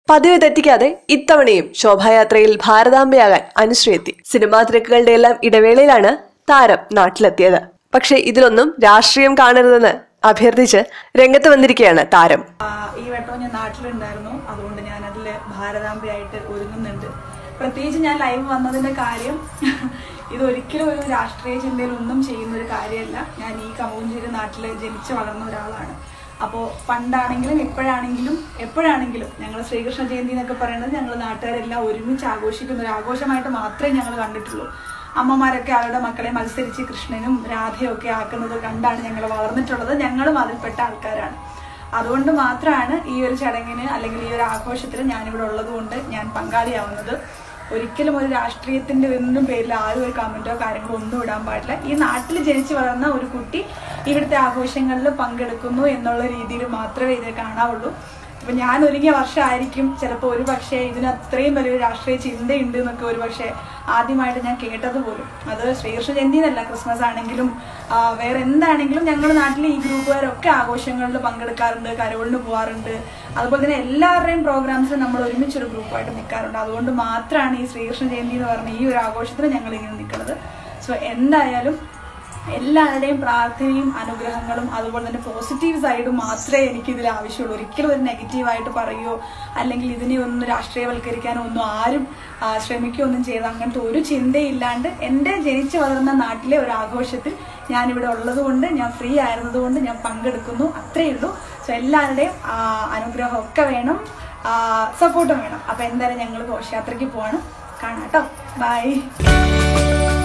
പതിവ് തെറ്റിക്കാതെ ഇത്തവണയും ശോഭായാത്രയിൽ ഭാരതാംബയാകാൻ അനുശ്രീ എത്തി സിനിമാ തിരക്കുകളുടെ എല്ലാം ഇടവേളയിലാണ് താരം നാട്ടിലെത്തിയത് പക്ഷേ ഇതിലൊന്നും രാഷ്ട്രീയം കാണരുതെന്ന് അഭ്യർത്ഥിച്ച് രംഗത്ത് വന്നിരിക്കുകയാണ് താരം ആ, ഈ വട്ടവും ഞാൻ നാട്ടിലുണ്ടായിരുന്നു അതുകൊണ്ട് ഞാൻ അതിൽ ഭാരതാംബയായിട്ട് ഒരുങ്ങുന്നുണ്ട് പ്രത്യേകിച്ച് ഞാൻ ലൈവ് വന്നതിന്റെ കാര്യം ഇത് ഒരിക്കലും ഒരു രാഷ്ട്രീയ ചിന്തയിൽ ഒന്നും ചെയ്യുന്ന ഒരു കാര്യമല്ല ഞാൻ ഈ കമൂഞ്ചേരി നാട്ടിൽ ജനിച്ചു വളർന്ന ഒരാളാണ് അപ്പോൾ പണ്ടാണെങ്കിലും ഇപ്പോഴാണെങ്കിലും എപ്പോഴാണെങ്കിലും ഞങ്ങൾ ശ്രീകൃഷ്ണ ജയന്തി എന്നൊക്കെ പറയുന്നത് ഞങ്ങൾ നാട്ടുകാരെല്ലാം ഒരുമിച്ച് ആഘോഷിക്കുന്ന ഒരു ആഘോഷമായിട്ട് മാത്രമേ ഞങ്ങൾ കണ്ടിട്ടുള്ളൂ അമ്മമാരൊക്കെ അവരുടെ മക്കളെ മത്സരിച്ച് കൃഷ്ണനും രാധയും ഒക്കെ ആക്കുന്നത് കണ്ടാണ് ഞങ്ങൾ വളർന്നിട്ടുള്ളത് ഞങ്ങളും അതിൽപ്പെട്ട ആൾക്കാരാണ് അതുകൊണ്ട് മാത്രമാണ് ഈ ഒരു ചടങ്ങിന് അല്ലെങ്കിൽ ഈ ഒരു ആഘോഷത്തിൽ ഞാനിവിടെ ഉള്ളത് കൊണ്ട് ഞാൻ പങ്കാളിയാവുന്നത് ഒരിക്കലും ഒരു രാഷ്ട്രീയത്തിന്റെ ഒന്നും പേരിൽ ആരും ഒരു കമന്റോ കാര്യങ്ങളോ ഒന്നും ഇടാൻ പാടില്ല ഈ നാട്ടിൽ ജനിച്ചു വളർന്ന ഒരു കുട്ടി ഇവിടുത്തെ ആഘോഷങ്ങളിൽ പങ്കെടുക്കുന്നു എന്നുള്ള രീതിയിൽ മാത്രമേ ഇത് കാണാവുള്ളൂ അപ്പൊ ഞാൻ ഒരുങ്ങിയ വർഷമായിരിക്കും ചിലപ്പോൾ ഒരു പക്ഷേ ഇതിന് അത്രയും വലിയൊരു രാഷ്ട്രീയ ചിന്തയുണ്ട് എന്നൊക്കെ ഒരു പക്ഷേ ആദ്യമായിട്ട് ഞാൻ കേട്ടത് പോലും അത് ശ്രീകൃഷ്ണ ജയന്തി എന്നല്ല ക്രിസ്മസ് ആണെങ്കിലും ആ, വേറെ എന്താണെങ്കിലും ഞങ്ങളുടെ നാട്ടിൽ ഈ ഗ്രൂപ്പുകാരൊക്കെ ആഘോഷങ്ങളിൽ പങ്കെടുക്കാറുണ്ട് കരോളിന് പോകാറുണ്ട് അതുപോലെ തന്നെ എല്ലാവരുടെയും പ്രോഗ്രാംസിൽ നമ്മൾ ഒരുമിച്ചൊരു ഗ്രൂപ്പായിട്ട് നിൽക്കാറുണ്ട് അതുകൊണ്ട് മാത്രമാണ് ഈ ശ്രീകൃഷ്ണ ജയന്തി എന്ന് പറഞ്ഞ ഈ ഒരു ആഘോഷത്തിന് ഞങ്ങൾ ഇങ്ങനെ നിൽക്കുന്നത് സോ എന്തായാലും എല്ലാവരുടെയും പ്രാർത്ഥനയും അനുഗ്രഹങ്ങളും അതുപോലെ തന്നെ പോസിറ്റീവ് സൈഡ് മാത്രമേ എനിക്ക് ഇതിൽ ആവശ്യമുള്ളൂ ഒരിക്കലും ഒരു നെഗറ്റീവായിട്ട് പറയുകയോ അല്ലെങ്കിൽ ഇതിനെ ഒന്ന് രാഷ്ട്രീയവൽക്കരിക്കാനോ ഒന്നും ആരും ആ, ശ്രമിക്കുകയോ ഒന്നും ചെയ്ത് അങ്ങനത്തെ ഒരു ചിന്തയില്ലാണ്ട് എൻ്റെ ജനിച്ചു വളർന്ന നാട്ടിലെ ഒരു ആഘോഷത്തിൽ ഞാനിവിടെ ഉള്ളതുകൊണ്ട് ഞാൻ ഫ്രീ ആയിരുന്നതുകൊണ്ട് ഞാൻ പങ്കെടുക്കുന്നു അത്രയേ ഉള്ളൂ സോ എല്ലാവരുടെയും ആ, അനുഗ്രഹമൊക്കെ വേണം സപ്പോർട്ടും വേണം അപ്പൊ എന്തായാലും ഞങ്ങൾ ഘോഷയാത്രയ്ക്ക് പോവാണ് കാണാം കേട്ടോ ബൈ